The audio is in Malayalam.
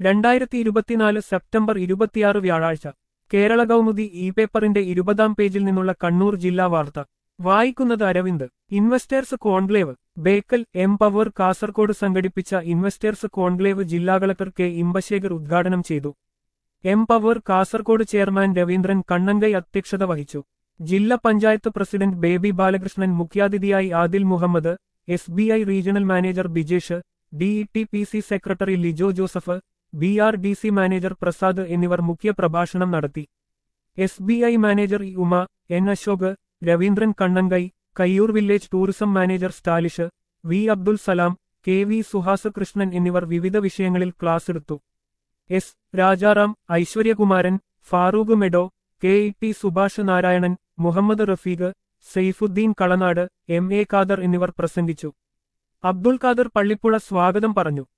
രണ്ടായിരത്തി ഇരുപത്തിനാല് സെപ്റ്റംബർ ഇരുപത്തിയാറ് വ്യാഴാഴ്ച കേരള കൗമുദി ഇ പേപ്പറിന്റെ ഇരുപതാം പേജിൽ നിന്നുള്ള കണ്ണൂർ ജില്ലാ വാർത്ത വായിക്കുന്നത് Aravind investors conclave Bekal M power Kasaragod സംഘടിപ്പിച്ച ഇൻവെസ്റ്റേഴ്സ് കോൺക്ലേവ് ജില്ലാ കളക്ടർ കെ ഇമ്പശേഖർ ഉദ്ഘാടനം ചെയ്തു M power Kasaragod chairman Raveendran Kannankai അധ്യക്ഷത വഹിച്ചു ജില്ലാ പഞ്ചായത്ത് പ്രസിഡന്റ് ബേബി ബാലകൃഷ്ണൻ മുഖ്യാതിഥിയായി Adil Muhammad S B I regional manager Bijesh D E T P C secretary Lijo Joseph B R D C manager Prasad എന്നിവർ മുഖ്യ പ്രഭാഷണം നടത്തി S B I manager E Uma N Ashok Raveendran Kannankai Kayyur village tourism manager Stalish V Abdul Salam K V Suhas Krishnan എന്നിവർ വിവിധ വിഷയങ്ങളിൽ ക്ലാസ് എടുത്തു എസ് രാജാറാം ഐശ്വര്യകുമാരൻ ഫാറൂഖ് മെഡോ K E T Subhash Narayanan Muhammad Rafeeq Saifuddin Kalanad M A Khader എന്നിവർ പ്രസംഗിച്ചു അബ്ദുൽ ഖാദർ പള്ളിപ്പുഴ സ്വാഗതം പറഞ്ഞു